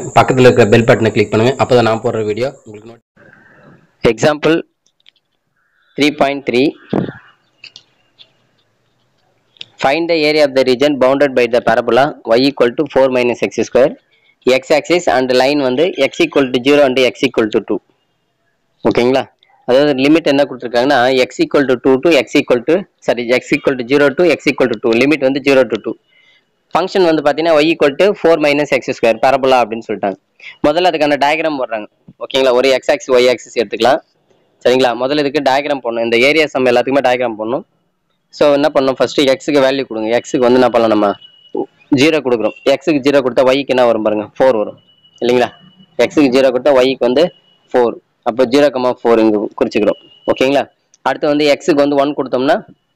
பக்கத்தில் இருக்கிற பெல் பட்டனை கிளிக் பண்ணுங்கள் அப்போ தான் நான் போடுற வீடியோ உங்களுக்கு note example three point three find the area of the region bounded by the parabola y equal to four minus x square x axis and line வந்து x equal to zero and x equal to two ஓகேங்களா அதாவது limit என்ன கொடுத்துருக்காங்கன்னா x equal to two to x equal to sorry x equal to zero to x equal to two limit வந்து zero to two function வந்து பார்த்தீங்கன்னா y equal to four minus x square parabola அப்படின்னு சொல்லிட்டாங்க முதல்ல அதுக்கான diagram போடுறாங்க ஓகேங்களா ஒரு எக்ஸ் ஆக்ஸ் ஒய் ஆக்சிஸ் எடுத்துக்கலாம் சரிங்களா முதல்ல இதுக்கு டயக்ராம் போடணும் இந்த ஏரியா சம் எல்லாத்துக்குமே டயக்ராம் போடணும் ஸோ என்ன பண்ணணும் ஃபர்ஸ்ட் எக்ஸுக்கு வேல்யூ கொடுங்க எக்ஸுக்கு வந்து என்ன பண்ணலாம் நம்ம ஜீரோ கொடுக்குறோம் எக்ஸுக்கு ஜீரோ கொடுத்தா ஒய்க்கு என்ன வரும் பாருங்க ஃபோர் வரும் இல்லைங்களா எக்ஸுக்கு ஜீரோ கொடுத்தா ஒய்க்கு வந்து ஃபோர் அப்போ ஜீரோ கமா ஃபோர் இங்கே குறிச்சிக்கிறோம் ஓகேங்களா அடுத்து வந்து எக்ஸுக்கு வந்து ஒன் கொடுத்தோம்னா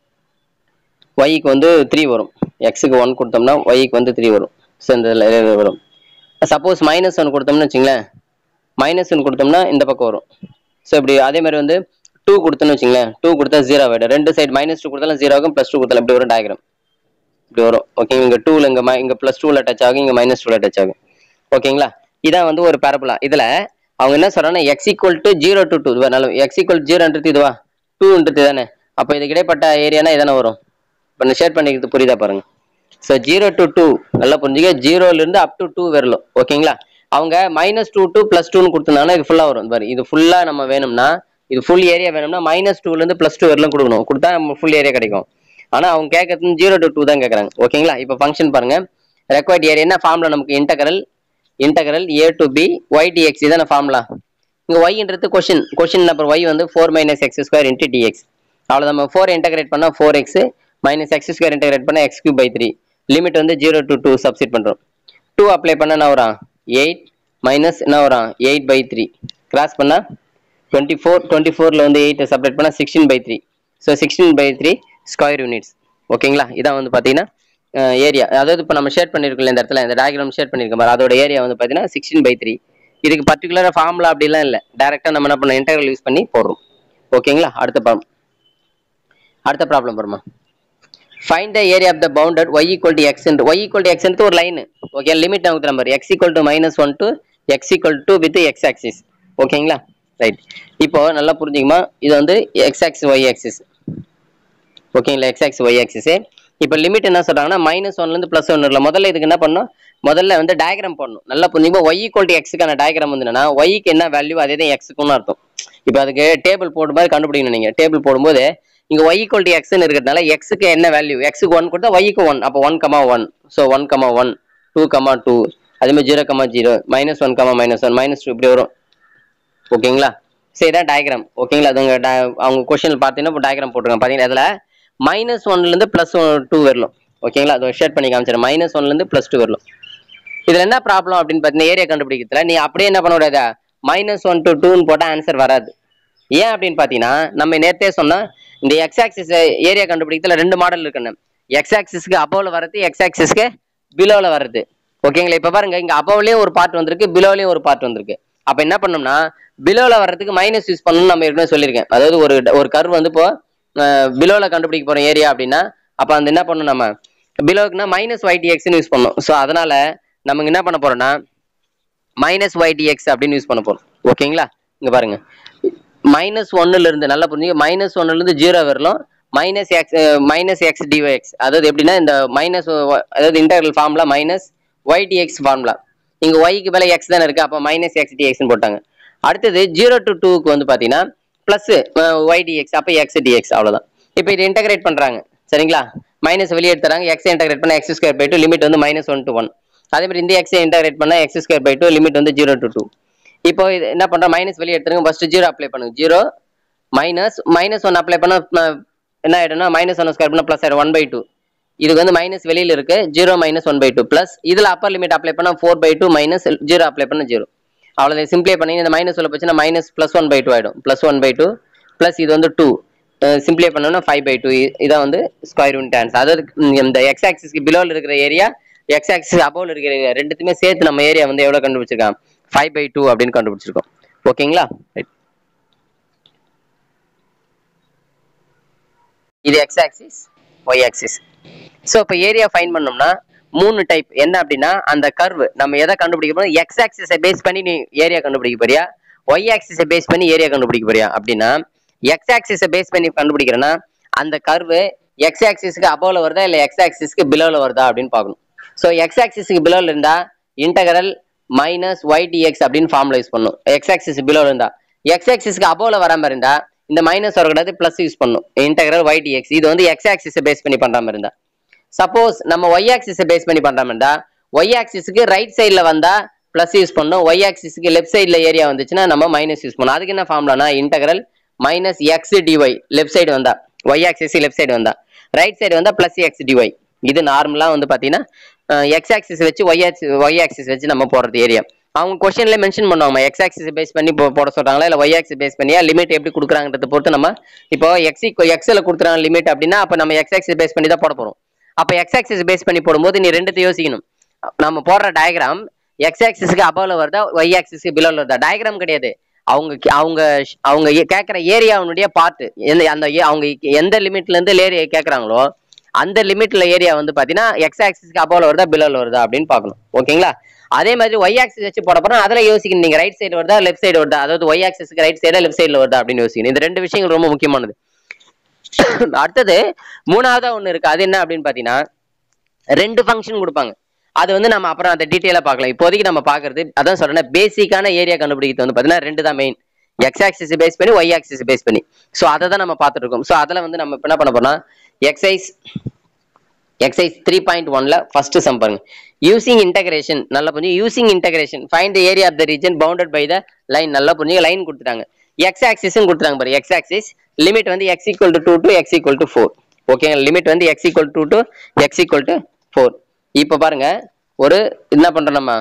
ஒய்க்கு வந்து த்ரீ வரும் எக்ஸுக்கு ஒன் கொடுத்தோம்னா ஒய்க்கு வந்து த்ரீ வரும் ஸோ இந்த இதில் வரும் சப்போஸ் மைனஸ் ஒன் கொடுத்தோம்னு வச்சுங்களேன் மைனஸ் ஒன் கொடுத்தோம்னா இந்த பக்கம் வரும் ஸோ இப்படி அதே மாதிரி வந்து டூ கொடுத்தோன்னு வச்சுங்களேன் டூ கொடுத்தா ஜீரோ ஆகிடும் ரெண்டு சைடு மைனஸ் டூ கொடுத்தாலும் ஜீரோ ஆகும் ப்ளஸ் டூ கொடுத்தாலும் இப்படி வரும் டயக்ராம் இப்படி வரும் ஓகே இங்கே டூவில் இங்கே இங்கே ப்ளஸ் டூவில் டச் ஆகும் இங்கே மைனஸ் டூவில் டச் ஆகும் ஓகேங்களா இதான் வந்து ஒரு பரப்பலா இதில் அவங்க என்ன சொல்றாங்கன்னா x equal to zero to two இதுவா நல்ல எக்ஸ் ஈக்குவல் ஜீரோன்றது இதுவா டூன்றது தானே அப்போ இதுக்கு இடைப்பட்ட ஏரியானா இதானே வரும் இப்போ ஷேர் பண்ணிக்கிறது புரியுதா பாருங்க ஸோ ஜீரோ டு டூ நல்லா புரிஞ்சுக்க ஜீரோலேருந்து அப் டு டூ வரலும் ஓகேங்களா அவங்க மைனஸ் டூ டூ ப்ளஸ் டூன்னு கொடுத்துருந்தாங்கன்னா இது ஃபுல்லாக வரும் பாரு இது ஃபுல்லாக நம்ம வேணும்னா இது ஃபுல் ஏரியா வேணும்னா மைனஸ் டூலேருந்து ப்ளஸ் டூ வரலாம் கொடுக்கணும் கொடுத்தா நம்ம ஃபுல் ஏரியா கிடைக்கும் ஆனால் அவங்க கேட்கறது ஜீரோ டு டூ தான் கேட்குறாங்க ஓகேங்களா இப்போ ஃபங்க்ஷன் பாருங்க ரெக்வயர்ட் ஏரியா என்ன ஃபார்ம்ல நமக்கு integral integral a to b y dx இதான ஃபார்முலா இங்கே ஒய்ன்றது கொஷின் கொஷின் நம்பர் ஒய் வந்து four minus x square into dx அவ்வளோ நம்ம ஃபோர் இன்டகிரேட் பண்ணால் four x minus x square integrate பண்ணால் x cube by three limit வந்து zero to two substitute பண்ணுறோம் டூ அப்ளை பண்ண என்ன வரும் எயிட் மைனஸ் என்ன வரும் எயிட் பை த்ரீ கிராஸ் பண்ணால் டுவெண்ட்டி ஃபோர் டுவெண்ட்டி ஃபோரில் வந்து எயிட்டை செப்பரேட் பண்ணால் sixteen by three so sixteen by three square units ஓகேங்களா இதான் வந்து பார்த்தீங்கன்னா ஏரியா அதாவது இப்போ நம்ம ஷேர் பண்ணியிருக்கோம் இந்த இடத்துல இந்த டயக்ராம் ஷேர் பண்ணியிருக்கோம் பாரு அதோட ஏரியா வந்து பார்த்தீங்கன்னா சிக்ஸ்டீன் பை த்ரீ இதுக்கு பர்டிகுலராக ஃபார்முலா அப்படிலாம் இல்லை டேரெக்டாக நம்ம என்ன பண்ணோம் இன்டர்வல் யூஸ் பண்ணி போடுறோம் ஓகேங்களா அடுத்த ப்ராப்ளம் அடுத்த ப்ராப்ளம் வருமா find the area of the bounded y equal to x y equal to x ஒரு லைன் ஓகே லிமிட் நமக்கு number x equal to minus one to x equal to with x axis ஓகேங்களா right இப்போ நல்லா புரிஞ்சுக்குமா இது வந்து x axis y axis ஓகேங்களா x axis y axis இப்போ லிமிட் என்ன சொல்றாங்கன்னா மைனஸ் ஒன்லேருந்து ப்ளஸ் ஒன் இல்லை முதல்ல இதுக்கு என்ன பண்ணணும் முதல்ல வந்து டயக்ராம் போடணும் நல்லா புரிஞ்சுக்கோ ஒய் ஈக்குவல் டு எக்ஸுக்கான டயக்ராம் வந்து என்னன்னா ஒய்க்கு என்ன வேல்யூ அதே தான் எக்ஸுக்குன்னு அர்த்தம் இப்போ அதுக்கு டேபிள் போடும்போது கண்டுபிடிக்கணும் நீங்கள் டேபிள் போடும்போது இங்க y equal to x ன்னு இருக்கிறதுனால x க்கு என்ன வேல்யூ x க்கு ஒன் கொடுத்தா y க்கு ஒன் அப்போ one comma one so one comma one two comma two அதே மாதிரி zero comma zero minus one comma minus one minus two இப்படி வரும் ஓகேங்களா சரி இதான் டயக்ராம் ஓகேங்களா அது உங்க di- அவங்க கொஸ்டின் பார்த்தீங்கன்னா இப்போ டயக்ராம் போட்டுருக்காங்க பார்த்தீங்கன்னா அதில் மைனஸ் ஒன்லேருந்து ப்ளஸ் டூ வரலாம் ஓகேங்களா அதை ஷேர் பண்ணி காமிச்சிடறேன் மைனஸ் ஒன்லேருந்து ப்ளஸ் டூ வரலாம் இதுல என்ன ப்ராப்ளம் அப்படின்னு பார்த்தீங்கன்னா ஏரியா கண்டுபிடிக்கிறதுல நீ அப்படியே என்ன பண்ண கூடாது மைனஸ் ஒன் டு டூன்னு போட்டால் ஆன்சர் வராது ஏன் அப்படின்னு பார்த்தீங்கன்னா நம்ம நேரத்தே சொன்னா இந்த எக்ஸ் ஆக்சிஸ் ஏரியா கண்டுபிடிக்கிறதுல ரெண்டு மாடல் இருக்குன்னு எக்ஸ் ஆக்சிஸ்க்கு அபோவில் வர்றது எக்ஸ் ஆக்சிஸ்க்கு பிலோவில் வர்றது ஓகேங்களா இப்போ பாருங்க இங்க அபோவ்லயும் ஒரு பார்ட் வந்திருக்கு பிலோலயும் ஒரு பார்ட் வந்திருக்கு அப்போ என்ன பண்ணோம்னா பிலோவில் வர்றதுக்கு மைனஸ் யூஸ் பண்ணணும்னு நம்ம ஏற்கனவே சொல்லியிருக்கேன் அதாவது ஒரு ஒரு கர்வ் வந்து இப்போ பிலோவில் கண்டுபிடிக்க போறோம் ஏரியா அப்படின்னா அப்போ அந்த என்ன பண்ணணும் நம்ம பிலோக்குனா மைனஸ் ஒய்டிஎக்ஸ்னு யூஸ் பண்ணணும் ஸோ அதனால நமக்கு என்ன பண்ண போறோம்னா மைனஸ் ஒய்டிஎக்ஸ் அப்படின்னு யூஸ் பண்ண போறோம் ஓகேங்களா இங்க பாருங்க மைனஸ் ஒன்னுல இருந்து நல்லா புரிஞ்சுங்க மைனஸ் ஒன்னுல இருந்து ஜீரோ வரலாம் minus x minus x dx அதாவது எப்படின்னா இந்த மைனஸ் அதாவது interval formula minus y dx formula இங்க ஒய்க்கு மேல எக்ஸ் தானே இருக்கு அப்போ மைனஸ் எக்ஸ் டிஎக்ஸ்னு போட்டாங்க அடுத்தது ஜீரோ டு டூக்கு வந்து பாத்தீங்கன்னா பிளஸ் ஒய் டிஎக்ஸ் அப்போ எக்ஸ் டிஎக்ஸ் அவ்வளவுதான் இப்போ இது இன்டகிரேட் பண்றாங்க சரிங்களா மைனஸ் வெளியே எடுத்துறாங்க எக்ஸ் இன்டகிரேட் பண்ண x square by two limit வந்து மைனஸ் ஒன் டு ஒன் அதே மாதிரி இந்த எக்ஸ் இன்டகிரேட் பண்ணா x square by two limit வந்து ஜீரோ டு டூ இப்போ இது என்ன பண்றோம் மைனஸ் வெளியே எடுத்துருங்க ஃபர்ஸ்ட் ஜீரோ அப்ளை பண்ணுங்க zero minus minus one apply பண்ணா அஹ், என்ன ஆயிடும்னா மைனஸ் ஒன் ஸ்கொயர் பண்ணா ப்ளஸ் ஆயிடும் ஒன் பை டூ இதுக்கு வந்து மைனஸ் வெளியில இருக்கு zero minus one by two plus இதுல அப்பர் லிமிட் அப்ளை பண்ணா four by two minus zero apply பண்ணா ஜீரோ அவ்வளோ சிம்பிளை பண்ணி இந்த மைனஸ் உள்ள போச்சுன்னா minus plus one by two ஆயிடும் plus one by two plus இது வந்து டூ சிம்பிளை பண்ணோம்னா ஃபைவ் பை டூ இதான் வந்து ஸ்கொயர் யூனிட் ஆன்சர் அதாவது ம், இந்த எக்ஸ் ஆக்சிஸ்க்கு பிலோவில் இருக்கிற ஏரியா எக்ஸ் ஆக்சிஸ் அபோவில் இருக்கிற area ரெண்டுத்துமே சேர்த்து நம்ம ஏரியா வந்து எவ்வளோ கண்டுபிடிச்சிருக்கோம் ஃபைவ் பை டூ அப்படின்னு கண்டுபிடிச்சிருக்கோம் ஓகேங்களா ரைட் இது x axis y axis so இப்போ ஏரியா ஃபைன் பண்ணோம்னா மூணு டைப் என்ன அப்படின்னா அந்த கர்வ் நம்ம எதை கண்டுபிடிக்க போறோம் எக்ஸ் ஆக்சிஸை பேஸ் பண்ணி நீ ஏரியா கண்டுபிடிக்க போறியா ஒய் ஆக்சிஸை பேஸ் பண்ணி ஏரியா கண்டுபிடிக்க போறியா அப்படின்னா எக்ஸ் ஆக்சிஸை பேஸ் பண்ணி கண்டுபிடிக்கிறேன்னா அந்த கர்வு எக்ஸ் ஆக்சிஸ்க்கு அபோல வருதா இல்ல எக்ஸ் ஆக்சிஸ்க்கு பிலோல வருதா அப்படின்னு பார்க்கணும் ஸோ எக்ஸ் ஆக்சிஸ்க்கு பிலோல இருந்தா இன்டகரல் மைனஸ் ஒய் டிஎக்ஸ் அப்படின்னு ஃபார்முலா யூஸ் பண்ணும் எக்ஸ் ஆக்சிஸ் பிலோல இருந்தா எக்ஸ் ஆக்சிஸ்க்கு அபோல வராம இருந்தா இந்த மைனஸ் வரக்கூடாது பிளஸ் யூஸ் பண்ணும் இன்டகரல் ஒய் டிஎக்ஸ் இது வந்து எக்ஸ் ஆக்சிஸை பேஸ் பண்ணி பண்ற மாதிரி இருந்தா சப்போஸ் நம்ம ஒய் ஆக்சிஸை பேஸ் பண்ணி பண்ற மாதிரி இருந்தா ஒய் ஆக்சிஸ்க்கு ரைட் சைடுல வந்தா பிளஸ் யூஸ் பண்ணும் ஒய் ஆக்சிஸ்க்கு லெஃப்ட் சைடுல ஏரியா வந்துச்சுன்னா நம்ம மைனஸ் யூஸ் பண்ணணும் அதுக்கு என்ன ஃபார்முலானா integral minus x dy left side வந்தா ஒய் ஆக்சிஸ் லெஃப்ட் சைடு வந்தா ரைட் சைடு வந்தா பிளஸ் எக்ஸ் டிஒய் இது நார்மலா வந்து பாத்தீங்கன்னா எக்ஸ் ஆக்சிஸ் வச்சு ஒய் ஆக்சிஸ் ஒய் ஆக்சிஸ் வச்சு நம்ம போடுறது ஏரியா அவங்க கொஸ்டின்ல மென்ஷன் பண்ணுவாங்க எக்ஸ் ஆக்சிஸ் பேஸ் பண்ணி போ- போட சொல்றாங்களா இல்ல ஒய் ஆக்சிஸ் பேஸ் பண்ணியா லிமிட் எப்படி கொடுக்குறாங்கன்றத பொறுத்து நம்ம இப்போ எக்ஸ் எக்ஸ்ல கொடுக்குறாங்க லிமிட் அப்படின்னா அப்ப நம்ம எக்ஸ் ஆக்சிஸ் பேஸ் பண்ணி தான் போட போறோம் அப்ப எக்ஸ் ஆக்சிஸ் பேஸ் பண்ணி போடும்போது நீ ரெண்டுத்தையும் யோசிக்கணும் நம்ம போடுற டயக்ராம் எக்ஸ் ஆக்சிஸ்க்கு அபோல வருதா ஒய் ஆக்சிஸ்க்கு பிலோல வருதா டயக்ராம் கிடையாது அவங்க கே- அவங்க ஷ்- அவங்க ஏ- கேக்குற ஏரியாவுடைய பார்ட் எந்த அந்த ஏ- அவங்க எந்த லிமிட்ல இருந்து ஏரியா கேக்குறாங்களோ அந்த லிமிட்ல ஏரியா வந்து பாத்தீங்கன்னா எக்ஸ் ஆக்சிஸ்க்கு அபோல வருதா பிலோல வருதா அப்படின்னு பார்க்கணும் ஓகேங்களா அதே மாதிரி ஒய் ஆக்சிஸ் வச்சு போட போறோம் அதுல யோசிக்கணும் நீங்க ரைட் சைடு வருதா லெஃப்ட் சைடு வருதா அதாவது ஒய் ஆக்சிஸ்க்கு ரைட் சைடா லெஃப்ட் சைடுல வருதா அப்படின்னு யோசிக்கணும் இந்த ரெண்டு விஷயங்கள் ரொம்ப முக்கியமானது அடுத்தது மூணாவதா ஒண்ணு இருக்கு அது என்ன அப்படின்னு பாத்தீங்கன்னா ரெண்டு ஃபங்க்ஷன் கொடுப்பாங்க அது வந்து நம்ம அப்புறம் அதை டீட்டெயிலாக பார்க்கலாம் இப்போதைக்கு நம்ம பார்க்கறது அதான் சொல்றேன் பேசிக்கான ஏரியா கண்டுபிடிக்கிறது வந்து பார்த்தீங்கன்னா ரெண்டு தான் மெயின் எக்ஸ் ஆக்சிஸ் பேஸ் பண்ணி ஒய் ஆக்சிஸ் பேஸ் பண்ணி ஸோ அதை தான் நம்ம பார்த்துட்டு இருக்கோம் ஸோ அதில் வந்து நம்ம இப்ப என்ன பண்ண போறோம்னா எக்ஸைஸ் எக்ஸைஸ் த்ரீ பாயிண்ட் ஒன்ல ஃபர்ஸ்ட் சம் பாருங்க யூசிங் இன்டகிரேஷன் நல்லா புரிஞ்சு using integration find the area of the region bounded by the line நல்லா புரிஞ்சு லைன் கொடுத்துட்டாங்க எக்ஸ் ஆக்சிஸும் கொடுத்துட்டாங்க பாரு எக்ஸ் ஆக்சிஸ் லிமிட் வந்து x equal to two to x equal to four ஓகேங்க லிமிட் வந்து x equal two to x equal to four இப்போ பாருங்க ஒரு என்ன பண்றோம் நம்ம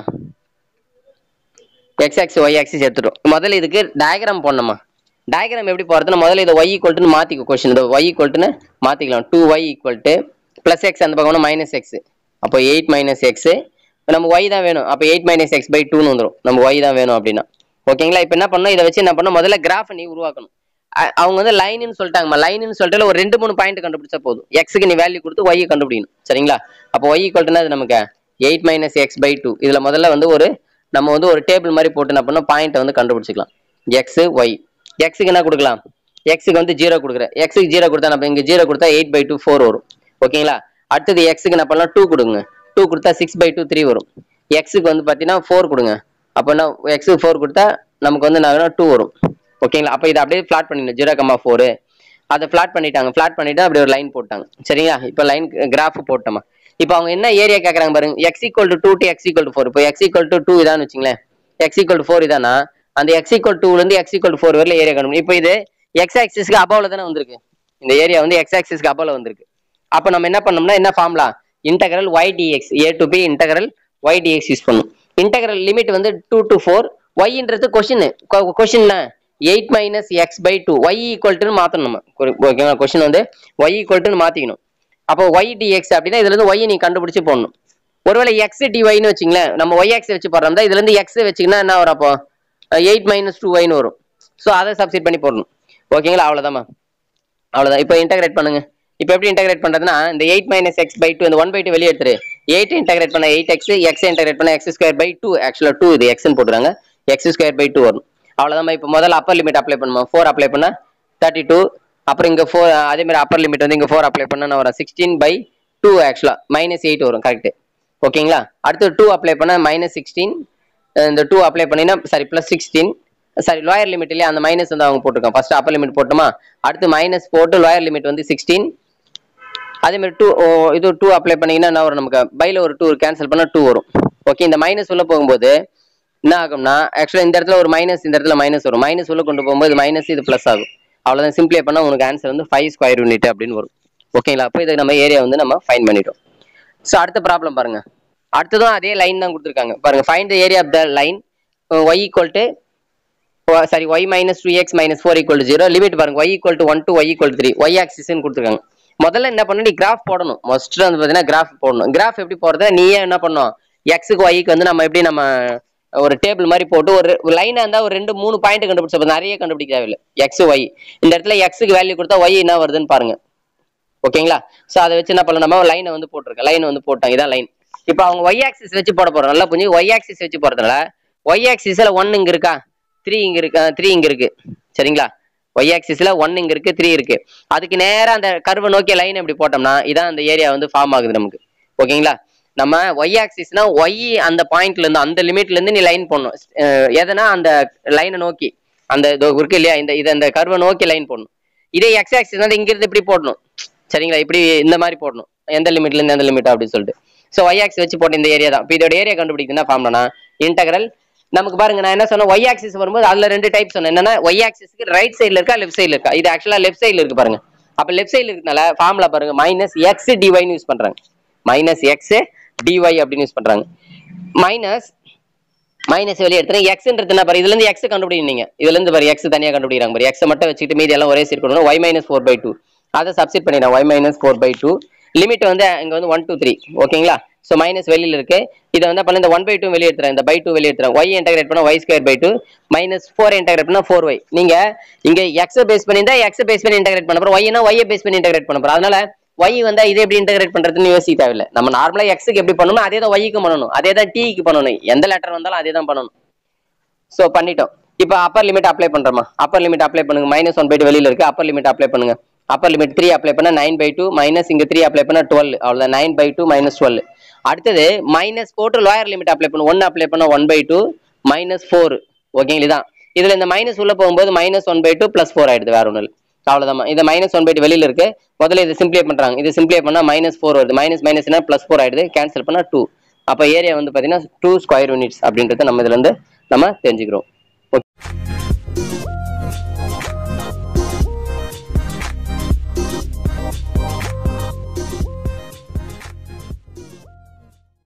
எக்ஸ் ஆக்ஸ் ஒய் ஆக்சிஸ் எடுத்துட்டோம் முதல்ல இதுக்கு டயக்ராம் போடணுமா டயக்ராம் எப்படி போறதுன்னா முதல்ல இதை ஒய் ஈக்குவல் டு மாத்திக்கோ கொஸ்டின் இதை ஒய் ஈக்குவல் டுன்னு மாத்திக்கலாம் two y equal to plus x அந்த பக்கம் மைனஸ் எக்ஸ் அப்போ எயிட் மைனஸ் எக்ஸ் நம்ம ஒய் தான் வேணும் அப்போ எயிட் மைனஸ் எக்ஸ் பை டூன்னு வந்துடும் நம்ம ஒய் தான் வேணும் அப்படின்னா ஓகேங்களா இப்போ என்ன பண்ணணும் இதை வச்சு என்ன பண்ணணும் முதல்ல கிராஃப் நீ உருவாக்கணும் அ- அவங்க வந்து லைன்னு சொல்லிட்டாங்கம்மா லைன்னு சொல்லிட்டு ஒரு ரெண்டு மூணு பாயிண்ட் கண்டுபிடிச்சா போதும் எக்ஸுக்கு நீ வேல்யூ கொடுத்து ஒய் கண்டுபிடிக்கணும் சரிங்களா அப்போ ஒய் ஈக்குவல்ட்டுனா அது நமக்கு eight minus x by two இதுல முதல்ல வந்து ஒரு நம்ம வந்து ஒரு டேபிள் மாதிரி போட்டு என்ன பண்ணோம் பாயிண்ட்டை வந்து கண்டுபிடிச்சிக்கலாம் எக்ஸ் ஒய் எக்ஸுக்கு என்ன கொடுக்கலாம் எக்ஸுக்கு வந்து ஜீரோ கொடுக்குறேன் எக்ஸுக்கு ஜீரோ கொடுத்தா நம்ம இங்க ஜீரோ கொடுத்தா எயிட் பை டூ ஃபோர் வரும் ஓகேங்களா அடுத்தது எக்ஸுக்கு என்ன பண்ணலாம் டூ கொடுங்க டூ கொடுத்தா சிக்ஸ் பை டூ த்ரீ வரும் எக்ஸுக்கு வந்து பார்த்தீங்கன்னா ஃபோர் கொடுங்க அப்போனா எக்ஸுக்கு ஃபோர் கொடுத்தா நமக்கு வந்து என்ன டூ வரும் ஓகேங்களா அப்போ இதை அப்படியே ஃபிளாட் பண்ணிடணும் ஜீரோ கம்மா ஃபோரு அதை ஃபிளாட் பண்ணிட்டாங்க ஃபிளாட் பண்ணிட்டு அப்படி ஒரு லைன் போட்டாங்க சரிங்களா இப்போ லைன் கிராஃப் போட்டோமா இப்போ அவங்க என்ன ஏரியா கேட்குறாங்க பாருங்க x equal to two to x equal to four இப்போ எக்ஸ் ஈக்குவல் டு டூ இதான்னு வச்சுங்களேன் எக்ஸ் ஈக்குவல் டு ஃபோர் இதானா அந்த எக்ஸ் ஈக்குவல் டூலேருந்து எக்ஸ் ஈக்குவல் டு ஃபோர் வரையில ஏரியா கண்டுபிடி இப்போ இது எக்ஸ் ஆக்சிஸ்க்கு அபோவில் தானே வந்திருக்கு இந்த ஏரியா வந்து எக்ஸ் ஆக்சிஸ்க்கு அபோவில் வந்திருக்கு அப்போ நம்ம என்ன பண்ணோம்னா என்ன formula integral y dx a to b integral y dx use பண்ணும் இன்டகரல் லிமிட் வந்து டூ டு ஃபோர் ஒய்ன்றது question question eight minus x by two y equal டுன்னு மாற்றணும் நம்ம ஓகேங்களா கொஷின் வந்து ஒய் ஈக்குவல் டுன்னு மாற்றிக்கணும் அப்போ ஒய் டிஎக்ஸ் அப்படின்னா இதுல இருந்து ஒய் நீ கண்டுபிடிச்சு போடணும் ஒருவேளை எக்ஸ் டிஒய்னு வச்சுங்களேன் நம்ம ஒய் எக்ஸ் வச்சு போடுறோம் இதுல இருந்து எக்ஸ் வச்சுக்கினா என்ன வரும் அப்போ எயிட் மைனஸ் டூ ஒய்னு வரும் ஸோ அதை சப்ஸ்டிட் பண்ணி போடணும் ஓகேங்களா அவ்வளோதாம்மா அவ்வளோதான் இப்போ இன்டகிரேட் பண்ணுங்க இப்போ எப்படி இன்டகிரேட் பண்றதுன்னா இந்த eight minus x by two இந்த ஒன் பை டூ வெளியே எடுத்துரு எயிட் இன்டகிரேட் பண்ண எயிட் எக்ஸ் எக்ஸ் இன்டகிரேட் பண்ண எக்ஸ் ஸ்கொயர் பை டூ ஆக்சுவலாக டூ இது எக்ஸ்னு போட்டுறாங்க எக்ஸ் ஸ்கொயர் பை டூ வரும் அவ்வளோதான் இப்போ முதல்ல அப்பர் லிமிட் அப்ளை பண்ணுவோம் ஃபோர் அப்ளை பண்ணா தேர்ட்டி டூ அப்புறம் இங்கே ஃபோர் அதே மாதிரி அப்பர் லிமிட் வந்து இங்கே ஃபோர் அப்ளை பண்ணா வரும் சிக்ஸ்டீன் பை டூ ஆக்சுவலாக மைனஸ் எயிட் வரும் கரெக்ட் ஓகேங்களா அடுத்து டூ அப்ளை பண்ண மைனஸ் சிக்ஸ்டீன் இந்த டூ அப்ளை பண்ணினா sorry plus sixteen sorry lower limit இல்லையா அந்த மைனஸ் வந்து அவங்க போட்டிருக்காங்க ஃபர்ஸ்ட் அப்பர் லிமிட் போட்டுமா அடுத்து மைனஸ் போட்டு லோயர் லிமிட் வந்து சிக்ஸ்டீன் அதே மாதிரி டூ இது டூ அப்ளை பண்ணீங்கன்னா என்ன வரும் நமக்கு பைல ஒரு டூ கேன்சல் பண்ணால் டூ வரும் ஓகே இந்த மைனஸ் உள்ள போகும்போது என்ன ஆகும்னா ஆக்சுவலாக இந்த இடத்துல ஒரு மைனஸ் இந்த இடத்துல மைனஸ் வரும் மைனஸ் உள்ள கொண்டு போகும்போது மைனஸ் இது ப்ளஸ் ஆகும் அவ்வளோதான் சிம்பிளை பண்ணால் உனக்கு ஆன்சர் வந்து ஃபைவ் ஸ்கொயர் யூனிட் அப்படின்னு வரும் ஓகேங்களா அப்போ இதுக்கு நம்ம ஏரியா வந்து நம்ம ஃபைன் பண்ணிட்டோம் ஸோ அடுத்த ப்ராப்ளம் பாருங்க அடுத்ததும் அதே லைன் தான் கொடுத்துருக்காங்க பாருங்க find the area of the line y equal to sorry y minus two x minus four equal to zero limit பாருங்க y equal to one to y equal three y ஆக்சிஸ்னு கொடுத்துருக்காங்க முதல்ல என்ன பண்ணணும் நீ கிராஃப் போடணும் மோஸ்ட் வந்து பார்த்தீங்கன்னா கிராஃப் போடணும் கிராஃப் எப்படி போடுறது நீயே என்ன பண்ணணும் எக்ஸுக்கு ஒய்க்கு வந்து நம்ம எப்படி நம்ம ஒரு டேபிள் மாதிரி போட்டு ஒரு லைனா இருந்தா ஒரு ரெண்டு மூணு பாயிண்ட் கண்டுபிடிச்ச போதும். நிறைய கண்டுபிடிக்க தேவையில்லை எக்ஸ் ஒய் இந்த இடத்துல எக்ஸுக்கு வேல்யூ கொடுத்தா ஒய் என்ன வருதுன்னு பாருங்க ஓகேங்களா ஸோ அதை வச்சு என்ன பண்ணலாம் நம்ம லைனை வந்து போட்டிருக்கேன் லைனை வந்து போட்டோம் இதான் லைன் இப்போ அவங்க ஒய் ஆக்சிஸ் வச்சு போட போறோம் நல்லா புரிஞ்சு ஒய் ஆக்சிஸ் வச்சு போறதுனால ஒய் ஆக்சிஸ்ல ஒன் இங்க இருக்கா த்ரீ இங்க இருக்கு த்ரீ இங்க இருக்கு சரிங்களா ஒய் ஆக்சிஸ்ல ஒன் இங்க இருக்கு த்ரீ இருக்கு அதுக்கு நேரா அந்த கர்வை நோக்கிய லைன் இப்படி போட்டோம்னா இதான் அந்த ஏரியா வந்து ஃபார்ம் ஆகுது நமக்கு ஓகேங்களா நம்ம ஒய் ஆக்சிஸ்னா ஒய் அந்த பாயிண்ட்ல இருந்து அந்த லிமிட்ல இருந்து நீ லைன் போடணும் அஹ் எதனா அந்த லைனை நோக்கி அந்த இதோ இருக்கு இல்லையா இந்த இது அந்த கர்வை நோக்கி லைன் போடணும் இதே எக்ஸ் ஆக்சிஸ் வந்து இங்க இருந்து இப்படி போடணும் சரிங்களா இப்படி இந்த மாதிரி போடணும் எந்த லிமிட்ல இருந்து எந்த லிமிட் அப்படின்னு சொல்லிட்டு ஸோ ஒய் ஆக்ஸ் வச்சு போட்ட இந்த ஏரியா தான் இப்போ இதோட ஏரியா கண்டுபிடிக்கணும் ஃபார்ம்லனா இன்டகரல் நமக்கு பாருங்க நான் என்ன சொன்னேன் ஒய் ஆக்சிஸ் வரும்போது அதுல ரெண்டு டைப் சொன்னேன் என்னன்னா ஒய் ஆக்சிஸ்க்கு ரைட் சைடுல இருக்கா லெஃப்ட் சைடுல இருக்கா இது ஆக்சுவலா லெஃப்ட் சைடுல இருக்கு பாருங்க அப்ப லெஃப்ட் சைடுல இருக்கனால ஃபார்முலா பாருங்க மைனஸ் எக்ஸ் டிஒய்னு யூஸ் பண்றாங்க மைனஸ் எக்ஸ் டிஒய் அப்படின்னு யூஸ் பண்றாங்க மைனஸ் மைனஸ் வெளியே எடுத்துறேன் எக்ஸ்ன்றது என்ன பாரு இதுல இருந்து எக்ஸ் கண்டுபிடிங்க இதுல இருந்து பாரு எக்ஸ் தனியா கண்டுபிடிக்கிறாங்க பாரு எக்ஸ் மட்டும் வச்சுட்டு மீதி எல்லாம் ஒரே சேர்க்கணும் y minus four by two அதை சப்ஸ்டிட் பண்ணிடுறேன் y minus four by two limit வந்து இங்க வந்து ஒன் டூ த்ரீ ஓகேங்களா ஸோ மைனஸ் வெளியில இருக்கு இதை வந்து அப்ப இந்த ஒன் பை டூ வெளியே எடுத்துறேன் இந்த பை டூ வெளியே எடுத்துறேன் ஒய் இன்டகிரேட் பண்ணா y square by two minus four integrate பண்ணா ஃபோர் ஒய் நீங்க இங்க எக்ஸ் பேஸ் பண்ணியிருந்தா எக்ஸ் பேஸ் பண்ணி இன்டகிரேட் பண்ண போறோம் ஒய்னா ஒய்யை பேஸ் பண்ணி இன்டகிரேட் பண்ண போறோம் அதனால ஒய் வந்தா இதை எப்படி இன்டகிரேட் பண்றதுன்னு யோசிக்க தேவையில்லை நம்ம நார்மலா எக்ஸுக்கு எப்படி பண்ணணுமோ அதே தான் ஒய்க்கு பண்ணணும் அதே தான் டிக்கு பண்ணணும் எந்த லெட்டர் வந்தாலும் அதே தான் பண்ணணும் ஸோ பண்ணிட்டோம் இப்போ அப்பர் லிமிட் அப்ளை பண்றோமா அப்பர் லிமிட் அப்ளை பண்ணுங்க மைனஸ் ஒன் பை டூ வெளியில இருக்கு அப்பர் லிமிட் அப்ளை பண்ணுங்க அப்பர் லிமிட் த்ரீ அப்ளை பண்ணா நைன் பை டூ மைனஸ் இங்க த்ரீ அப்ளை பண்ணா டுவெல் அவ்வளோதான் nine by two minus twelve அடுத்தது மைனஸ் போட்டு லோயர் லிமிட் அப்ளை பண்ணு ஒன் அப்ளை பண்ணா one by two minus four ஓகேங்களா இதான் இதுல இந்த மைனஸ் உள்ள போகும்போது minus one by two plus four ஆயிடுது வேற ஒன்று அவ்வளோதான் இந்த மைனஸ் ஒன் பை டூ வெளியில இருக்கு முதல்ல இது சிம்ப்ளை பண்றாங்க இது சிம்ப்ளை பண்ணா மைனஸ் ஃபோர் வருது மைனஸ் மைனஸ்னா பிளஸ் ஃபோர் ஆயிடுது கேன்சல் பண்ணா டூ அப்போ ஏரியா வந்து பார்த்தீங்கன்னா டூ ஸ்கொயர் யூனிட்ஸ் அப்படின்றத நம்ம இதுல இருந்து நம்ம தெரிஞ்சுக்கிறோம்